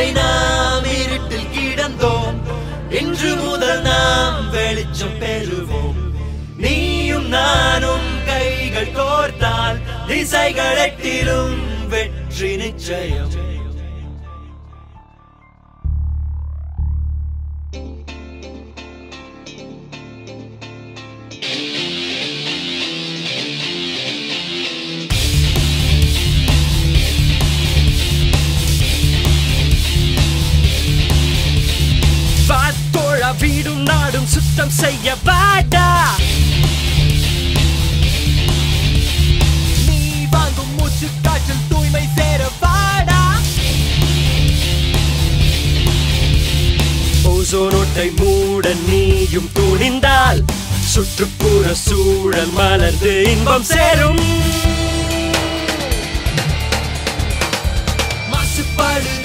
நாளை நாம் இருட்டில் கிடந்தோம் இன்று முதல் நாம் வெளிச்சம் பெறுவோம் நீயும் நானும் கைகள் கோர்த்தால் திசைகள் எட்டிலும் வெற்றி நிச்சயம் வாத்தோழ வீடும் நாடும் சுத்தம் செய்ய வாடா நீ வாங்கும் மூச்சு காற்றில் தூய்மை சேர வாடா ஓசோனோட்டை மூட நீயும் துணிந்தால் சுற்றுப்புற சூழல் மலர்ந்து இன்பம் சேரும் மாசுபாடு